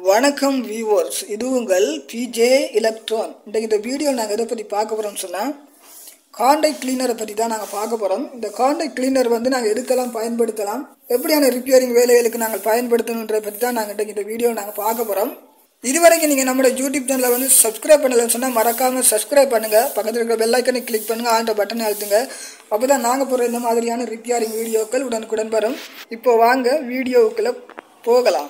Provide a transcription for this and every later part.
வணக்கம் வியூவர்ஸ் இது உங்கள் பிஜே எலக்ட்ரான் இன்றைக்கு இந்த வீடியோ நாங்கள் எதை பற்றி பார்க்க போகிறோம்னு சொன்னால் காண்டாக்ட் கிளீனரை பற்றி தான் நாங்கள் பார்க்க போகிறோம் இந்த காண்டாக்ட் கிளீனர் வந்து நாங்கள் எதுக்கெல்லாம் பயன்படுத்தலாம் எப்படியான ரிப்பேரிங் வேலைகளுக்கு நாங்கள் பயன்படுத்தணுன்றதை பற்றி தான் நாங்கள் இன்றைக்கு இந்த வீடியோ நாங்கள் பார்க்க போகிறோம் இதுவரைக்கும் நீங்கள் நம்மளோட யூடியூப் சேனலை வந்து சப்ஸ்கிரைப் பண்ணலன்னு சொன்னால் மறக்காமல் சப்ஸ்கிரைப் பண்ணுங்கள் பக்கத்தில் இருக்கிற பெல் ஐக்கனை கிளிக் பண்ணுங்கள் ஆண்ட பட்டனை அழுத்துங்க அப்போ தான் நாங்கள் போகிற இந்த மாதிரியான ரிப்பேரிங் வீடியோக்கள் உடனுக்குடன் வரும் இப்போ வாங்க வீடியோவுக்குள்ளே போகலாம்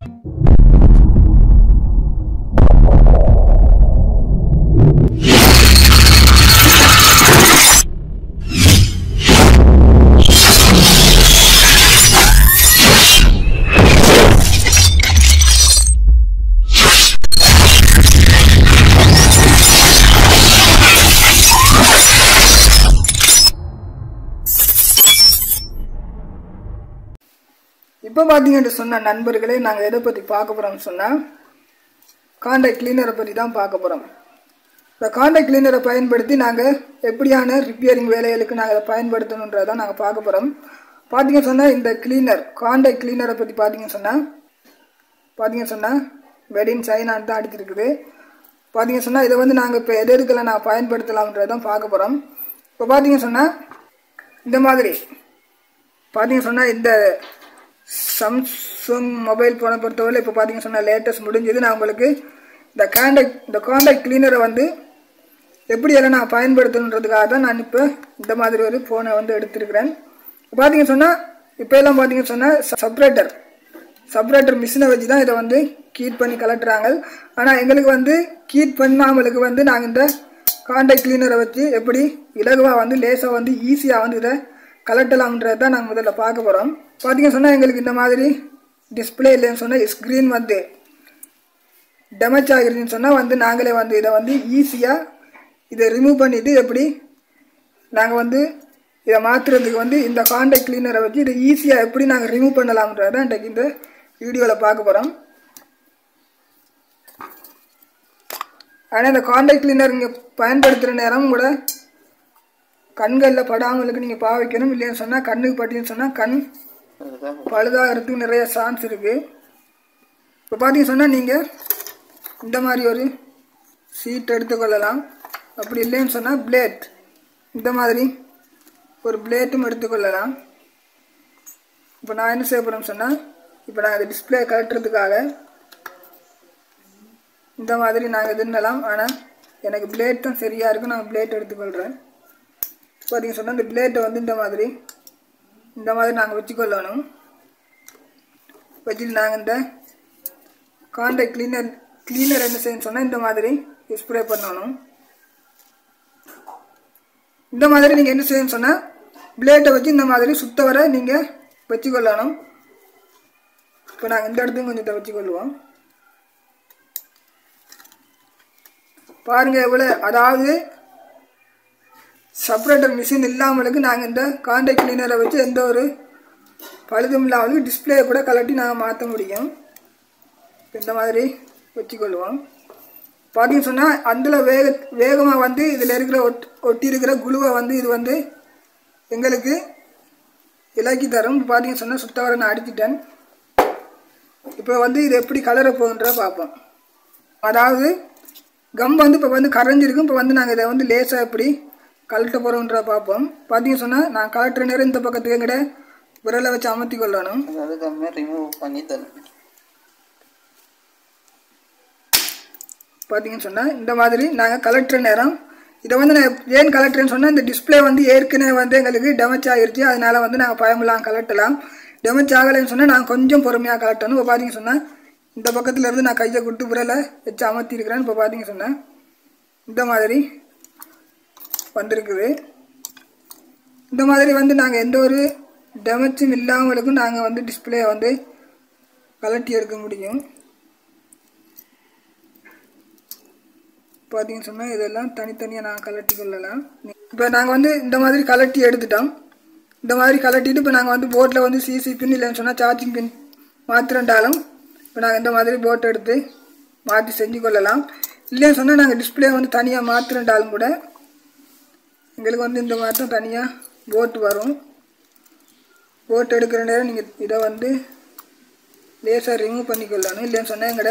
இப்போ பார்த்தீங்கன்னு சொன்ன நண்பர்களே நாங்கள் எதை பற்றி பார்க்க போகிறோம்னு சொன்னால் காண்டாக்ட் கிளீனரை பற்றி தான் பார்க்க போகிறோம் இந்த காண்டாக்ட் கிளீனரை பயன்படுத்தி நாங்கள் எப்படியான ரிப்பேரிங் வேலைகளுக்கு நாங்கள் அதை பயன்படுத்தணுன்றதை தான் நாங்கள் பார்க்க போகிறோம் பார்த்தீங்கன்னு சொன்னால் இந்த கிளீனர் காண்டாக்ட் கிளீனரை பற்றி பார்த்தீங்கன்னு சொன்னால் பார்த்தீங்கன்னு சொன்னால் வெடின் சைனான்னு தான் அடிச்சிருக்குது பார்த்தீங்கன்னு சொன்னால் இதை வந்து நாங்கள் இப்போ எது எதுக்கெல்லாம் நான் பயன்படுத்தலாம்ன்றதை தான் பார்க்க போகிறோம் இப்போ பார்த்தீங்கன்னு சொன்னால் இந்த மாதிரி பார்த்தீங்கன்னு சொன்னால் இந்த சாம்சங் மொபைல் ஃபோனை பொறுத்தவரை இப்போ பார்த்தீங்கன்னு சொன்னால் லேட்டஸ்ட் முடிஞ்சது நான் உங்களுக்கு இந்த காண்டாக்ட் இந்த காண்டாக்ட் கிளீனரை வந்து எப்படி எல்லாம் நான் பயன்படுத்தணுன்றதுக்காக தான் நான் இப்போ இந்த மாதிரி ஒரு ஃபோனை வந்து எடுத்திருக்கிறேன் இப்போ பார்த்தீங்கன்னு சொன்னால் இப்போ எல்லாம் பார்த்தீங்கன்னு சொன்னால் செப்பரேட்டர் செப்பரேட்டர் மிஷினை வச்சு தான் இதை வந்து கீட் பண்ணி கலட்டுறாங்க ஆனால் எங்களுக்கு வந்து கீட் பண்ணாமலுக்கு வந்து நாங்கள் இந்த காண்டாக்ட் கிளீனரை வச்சு எப்படி இலகுவாக வந்து லேசாக வந்து ஈஸியாக வந்து இதை கலட்டலாம்ன்றதை தான் நாங்கள் முதல்ல பார்க்க போகிறோம் பார்த்தீங்கன்னு சொன்னால் எங்களுக்கு இந்த மாதிரி டிஸ்பிளே இல்லைன்னு சொன்னால் ஸ்க்ரீன் வந்து டேமேஜ் ஆகிருச்சுன்னு சொன்னால் வந்து நாங்களே வந்து இதை வந்து ஈஸியாக இதை ரிமூவ் பண்ணிவிட்டு எப்படி நாங்கள் வந்து இதை மாற்றுறதுக்கு வந்து இந்த காண்டாக்ட் கிளீனரை வச்சு இதை ஈஸியாக எப்படி நாங்கள் ரிமூவ் பண்ணலாம்ன்றதை இன்றைக்கு இந்த வீடியோவில் பார்க்க போகிறோம் ஆனால் இந்த காண்டாக்ட் கிளீனர் இங்கே பயன்படுத்துகிற நேரம் கூட கண்களில் படாமலுக்கு நீங்கள் பாவிக்கணும் இல்லைன்னு சொன்னால் கண்ணுக்கு பட்டின்னு சொன்னால் கண் பழுதாகிறதுக்கு நிறைய சான்ஸ் இருக்குது இப்போ பார்த்தீங்கன்னு சொன்னால் நீங்கள் இந்த மாதிரி ஒரு சீட் எடுத்துக்கொள்ளலாம் அப்படி இல்லைன்னு சொன்னால் பிளேட் இந்த மாதிரி ஒரு பிளேட்டும் எடுத்துக்கொள்ளலாம் இப்போ நான் என்ன செய்ய போகிறேன்னு சொன்னால் இப்போ நான் இந்த டிஸ்பிளே கலட்டுறதுக்காக இந்த மாதிரி நாங்கள் இதுன்னலாம் ஆனால் எனக்கு பிளேட் தான் சரியாக இருக்கும் நான் பிளேட் எடுத்துக்கொள்கிறேன் பார்த்தீங்க சொன்னால் இந்த பிளேட்டை வந்து இந்த மாதிரி இந்த மாதிரி நாங்கள் வச்சுக்கொள்ளணும் வச்சுட்டு நாங்கள் இந்த காண்டாக்ட் கிளீனர் கிளீனர் என்ன செய்யணும் சொன்னால் இந்த மாதிரி ஸ்ப்ரே பண்ணணும் இந்த மாதிரி நீங்கள் என்ன செய்யணும் சொன்னால் பிளேட்டை வச்சு இந்த மாதிரி சுத்த வர நீங்கள் வச்சுக்கொள்ளணும் இப்போ நாங்கள் இந்த இடத்துக்கும் கொஞ்சம் வச்சுக்கொள்வோம் பாருங்கள் எவ்வளோ அதாவது செப்பரேட்டர் மிஷின் இல்லாமலுக்கு நாங்கள் இந்த காண்டாக்ட் கிளீனரை வச்சு எந்த ஒரு பழுதும் இல்லாமலுக்கு டிஸ்பிளேயை கூட கலட்டி நாங்கள் மாற்ற முடியும் இந்த மாதிரி வச்சுக்கொள்வோம் பார்த்தீங்கன்னு சொன்னால் அதில் வேக வேகமாக வந்து இதில் இருக்கிற ஒட் ஒட்டி இருக்கிற குழுவை வந்து இது வந்து எங்களுக்கு இலக்கி தரும் பார்த்தீங்கன்னு சொன்னால் சுத்தவரை நான் அடிச்சிட்டேன் இப்போ வந்து இது எப்படி கலர போகுன்ற பார்ப்போம் அதாவது கம் வந்து இப்போ வந்து கரைஞ்சிருக்கும் இப்போ வந்து நாங்கள் இதை வந்து லேசாக எப்படி கலட்ட போகிறோன்ற பார்ப்போம் பார்த்தீங்க சொன்னால் நான் கலட்டுற நேரம் இந்த பக்கத்துக்கு எங்கிட்ட விரலை வச்சு அமர்த்தி கொள்ளணும் அதுக்கப்புறமே ரிமூவ் பண்ணி தரணும் பார்த்தீங்கன்னு சொன்னால் இந்த மாதிரி நாங்கள் கலட்டுற நேரம் இதை வந்து நான் ஏன் கலட்டுறேன்னு சொன்னால் இந்த டிஸ்பிளே வந்து ஏற்கனவே வந்து எங்களுக்கு டேமேஜ் ஆகிருச்சு அதனால் வந்து நாங்கள் பயமில்லாம் கலட்டலாம் டேமேஜ் ஆகலைன்னு சொன்னால் நாங்கள் கொஞ்சம் பொறுமையாக கலட்டணும் இப்போ பார்த்தீங்க சொன்னால் இந்த பக்கத்தில் இருந்து நான் கையை கொடுத்து விரலை வச்சு அமர்த்திருக்கிறேன் இப்போ பார்த்தீங்க சொன்னால் இந்த மாதிரி வந்திருக்குது இந்த மாதிரி வந்து நாங்கள் எந்த ஒரு டேமேஜும் இல்லாமலுக்கும் நாங்கள் வந்து டிஸ்பிளே வந்து கலட்டி எடுக்க முடியும் பார்த்தீங்கன்னு சொன்னால் இதெல்லாம் தனித்தனியாக நாங்கள் கலட்டி கொள்ளலாம் இப்போ நாங்கள் வந்து இந்த மாதிரி கலட்டி எடுத்துட்டோம் இந்த மாதிரி கலட்டிட்டு இப்போ நாங்கள் வந்து போட்டில் வந்து சிசி பின் இல்லைன்னு சொன்னால் சார்ஜிங் பின் மாத்திரண்டாலும் இப்போ நாங்கள் இந்த மாதிரி போட் எடுத்து மாற்றி செஞ்சு கொள்ளலாம் இல்லைன்னு சொன்னால் நாங்கள் டிஸ்பிளே வந்து தனியாக மாத்திரண்டாலும் கூட எங்களுக்கு வந்து இந்த மாதிரி தான் தனியாக போட் வரும் போட் எடுக்கிற நேரம் நீங்கள் இதை வந்து லேசாக ரிமூவ் பண்ணிக்கொள்ளணும் இல்லைன்னு சொன்னால் எங்கட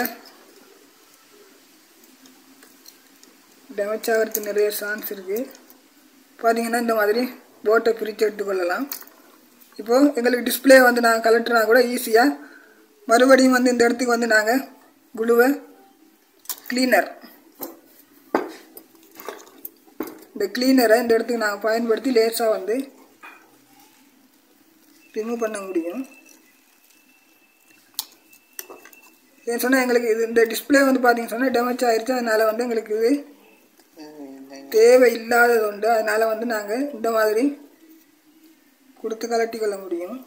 டேமேஜ் ஆகிறதுக்கு நிறைய சான்ஸ் இருக்குது பார்த்தீங்கன்னா இந்த மாதிரி போட்டை பிரித்து எடுத்துக்கொள்ளலாம் இப்போது எங்களுக்கு டிஸ்பிளே வந்து நாங்கள் கலட்டுனா கூட ஈஸியாக மறுபடியும் வந்து இந்த இடத்துக்கு வந்து நாங்கள் குழுவை க்ளீனர் இந்த க்ளீனரை இந்த இடத்துக்கு நாங்கள் பயன்படுத்தி லேசாக வந்து ரிமூவ் பண்ண முடியும் ஏன்னு சொன்னால் எங்களுக்கு இது இந்த டிஸ்பிளே வந்து பார்த்தீங்கன்னு சொன்னால் டேமேஜ் ஆயிடுச்சு அதனால் வந்து எங்களுக்கு இது தேவை இல்லாதது உண்டு அதனால் வந்து நாங்கள் இந்த மாதிரி கொடுத்து கலட்டி கொள்ள முடியும்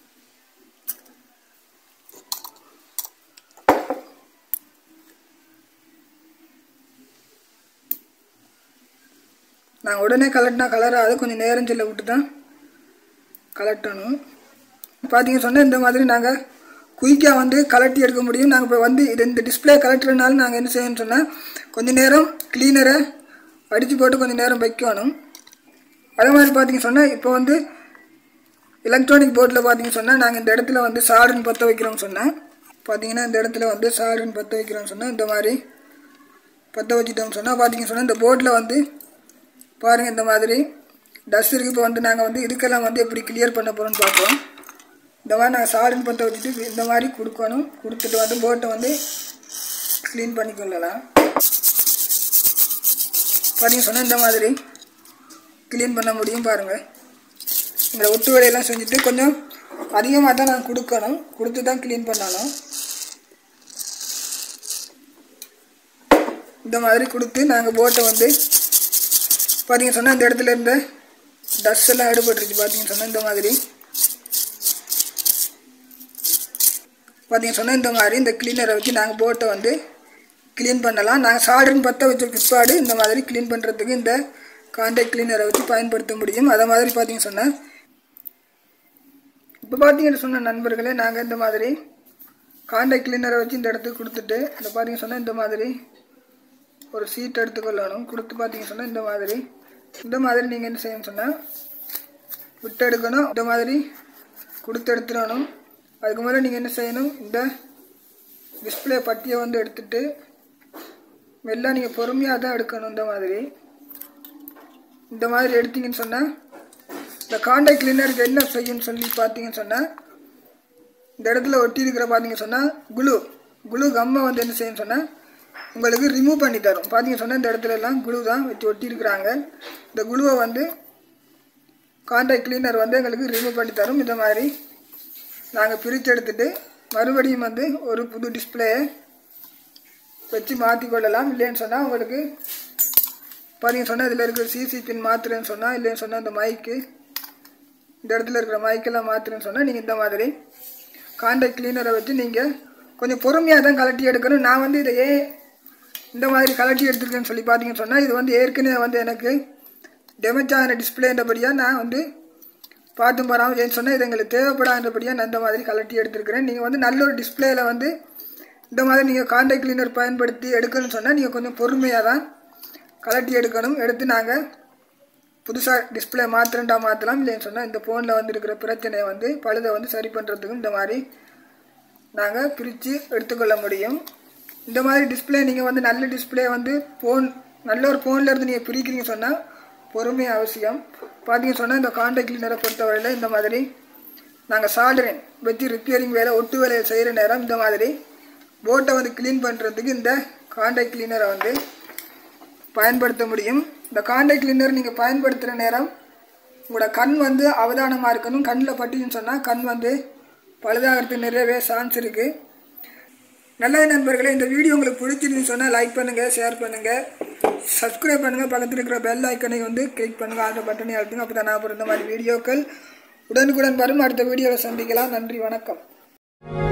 நான் உடனே கலட்டினா கலராது கொஞ்சம் நேரம் செல்ல விட்டு தான் கலட்டணும் பார்த்தீங்க சொன்னால் இந்த மாதிரி நாங்கள் குயிக்காக வந்து கலட்டி எடுக்க முடியும் நாங்கள் இப்போ வந்து இது இந்த டிஸ்பிளே கலட்டுறதுனால நாங்கள் என்ன செய்யணும்னு சொன்னால் கொஞ்சம் நேரம் க்ளீனரை அடித்து போட்டு கொஞ்சம் நேரம் வைக்கணும் அதே மாதிரி பார்த்தீங்க சொன்னால் இப்போ வந்து எலக்ட்ரானிக் போர்டில் பார்த்தீங்க சொன்னால் நாங்கள் இந்த இடத்துல வந்து சாடுன்னு பற்ற வைக்கிறோம்னு சொன்னால் பார்த்தீங்கன்னா இந்த இடத்துல வந்து சாடுன்னு பற்ற வைக்கிறோம்னு சொன்னால் இந்த மாதிரி பற்ற வச்சுட்டோம்னு சொன்னால் பார்த்தீங்க சொன்னால் இந்த போர்டில் வந்து பாருங்கள் இந்த மாதிரி டஸ்ட் இருக்குது இப்போ வந்து நாங்கள் வந்து இதுக்கெல்லாம் வந்து எப்படி கிளியர் பண்ண போகிறோம்னு பார்ப்போம் இந்த மாதிரி நாங்கள் சாடுன்னு பற்ற வச்சுட்டு இந்த மாதிரி கொடுக்கணும் கொடுத்துட்டு வந்து போட்டை வந்து க்ளீன் பண்ணிக்கொள்ளலாம் பார்த்தீங்க சொன்னால் இந்த மாதிரி க்ளீன் பண்ண முடியும் பாருங்கள் இந்த ஒட்டு வேலையெல்லாம் செஞ்சுட்டு கொஞ்சம் அதிகமாக தான் நான் கொடுக்கணும் கொடுத்து தான் க்ளீன் பண்ணணும் இந்த மாதிரி கொடுத்து நாங்கள் போட்டை வந்து பார்த்தீங்க சொன்னால் இந்த இடத்துல இருந்த டஸ்ட் எல்லாம் எடுபட்டுருச்சு பார்த்தீங்க சொன்னால் இந்த மாதிரி பார்த்தீங்க சொன்னால் இந்த மாதிரி இந்த க்ளீனரை வச்சு நாங்கள் போட்டை வந்து க்ளீன் பண்ணலாம் நாங்கள் சாடுன்னு பற்ற வச்ச பிற்பாடு இந்த மாதிரி க்ளீன் பண்ணுறதுக்கு இந்த கான்டாக்ட் க்ளீனரை வச்சு பயன்படுத்த முடியும் அதை மாதிரி பார்த்தீங்க சொன்னால் இப்போ பார்த்தீங்கன்னு சொன்ன நண்பர்களே நாங்கள் இந்த மாதிரி கான்டாக்ட் க்ளீனரை வச்சு இந்த இடத்துக்கு கொடுத்துட்டு இந்த பார்த்தீங்க சொன்னால் இந்த மாதிரி ஒரு சீட் எடுத்துக்கொள்ளணும் கொடுத்து பார்த்தீங்க சொன்னால் இந்த மாதிரி இந்த மாதிரி நீங்கள் என்ன செய்யணும் சொன்னால் விட்டு எடுக்கணும் இந்த மாதிரி கொடுத்து எடுத்துடணும் அதுக்கு மேலே நீங்கள் என்ன செய்யணும் இந்த டிஸ்பிளே பட்டியை வந்து எடுத்துட்டு மெல்ல நீங்கள் பொறுமையாக தான் எடுக்கணும் இந்த மாதிரி இந்த மாதிரி எடுத்தீங்கன்னு சொன்னால் இந்த காண்டாக்ட் கிளீனருக்கு என்ன செய்யும்னு சொல்லி பார்த்தீங்கன்னு சொன்னால் இந்த இடத்துல ஒட்டி இருக்கிற பார்த்தீங்க சொன்னால் குளு குளு கம்மை வந்து என்ன செய்யும்னு சொன்னால் உங்களுக்கு ரிமூவ் பண்ணி தரும் பார்த்தீங்க சொன்னால் இந்த இடத்துல எல்லாம் குளு தான் வச்சு ஒட்டியிருக்கிறாங்க இந்த குளுவை வந்து காண்டாக்ட் கிளீனர் வந்து எங்களுக்கு ரிமூவ் பண்ணி தரும் இந்த மாதிரி நாங்கள் பிரித்து எடுத்துட்டு மறுபடியும் வந்து ஒரு புது டிஸ்பிளேயை வச்சு மாற்றி கொள்ளலாம் இல்லைன்னு சொன்னால் உங்களுக்கு பார்த்தீங்க சொன்னால் இதில் இருக்கிற சிசி பின் மாற்றுறேன்னு சொன்னால் இல்லைன்னு சொன்னால் இந்த மைக்கு இந்த இடத்துல இருக்கிற மைக்கெல்லாம் மாற்றுறேன்னு சொன்னால் நீங்கள் இந்த மாதிரி காண்டாக்ட் கிளீனரை வச்சு நீங்கள் கொஞ்சம் பொறுமையாக தான் கலட்டி எடுக்கணும் நான் வந்து இதை ஏன் இந்த மாதிரி கலட்டி எடுத்துருக்கேன்னு சொல்லி பார்த்தீங்கன்னு சொன்னால் இது வந்து ஏற்கனவே வந்து எனக்கு டெமேஜ் ஆகிற டிஸ்பிளேன்றபடியாக நான் வந்து பார்த்து போகிறாமல் ஏன்னு சொன்னால் இது எங்களுக்கு தேவைப்படாதபடியாக நான் இந்த மாதிரி கலட்டி எடுத்துருக்கிறேன் நீங்கள் வந்து நல்ல ஒரு டிஸ்பிளேயில் வந்து இந்த மாதிரி நீங்கள் காண்டாக்ட் கிளீனர் பயன்படுத்தி எடுக்கணும்னு சொன்னால் நீங்கள் கொஞ்சம் பொறுமையாக தான் கலட்டி எடுக்கணும் எடுத்து நாங்கள் புதுசாக டிஸ்பிளே மாத்திரண்டா மாற்றலாம் இல்லைன்னு சொன்னால் இந்த ஃபோனில் வந்து இருக்கிற பிரச்சனையை வந்து பழுதை வந்து சரி பண்ணுறதுக்கும் இந்த மாதிரி நாங்கள் பிரித்து எடுத்துக்கொள்ள முடியும் இந்த மாதிரி டிஸ்பிளே நீங்கள் வந்து நல்ல டிஸ்பிளே வந்து ஃபோன் நல்ல ஒரு ஃபோனில் இருந்து நீங்கள் பிரிக்கிறீங்க சொன்னால் பொறுமை அவசியம் பார்த்தீங்க சொன்னால் இந்த காண்டாக்ட் கிளீனரை பொறுத்தவரையில் இந்த மாதிரி நாங்கள் சால்டரிங் வச்சு ரிப்பேரிங் வேலை ஒட்டு வேலையை செய்கிற நேரம் இந்த மாதிரி போட்டை வந்து க்ளீன் பண்ணுறதுக்கு இந்த காண்டாக்ட் கிளீனரை வந்து பயன்படுத்த முடியும் இந்த காண்டாக்ட் கிளீனர் நீங்கள் பயன்படுத்துகிற நேரம் உங்களோட கண் வந்து அவதானமாக இருக்கணும் கண்ணில் பட்டுச்சுன்னு சொன்னால் கண் வந்து பழுதாகிறதுக்கு நிறையவே சான்ஸ் இருக்குது நல்லது நண்பர்களே இந்த வீடியோ உங்களுக்கு பிடிச்சிருந்துன்னு சொன்னால் லைக் பண்ணுங்கள் ஷேர் பண்ணுங்கள் சப்ஸ்கிரைப் பண்ணுங்கள் பக்கத்தில் இருக்கிற பெல் ஐக்கனை வந்து கிளிக் பண்ணுங்கள் ஆல்ரெடி பட்டனை அழுத்துங்க அப்போ தான் நான் அப்புறம் இந்த மாதிரி வீடியோக்கள் உடனுக்குடன் வரும் அடுத்த வீடியோவில் சந்திக்கலாம் நன்றி வணக்கம்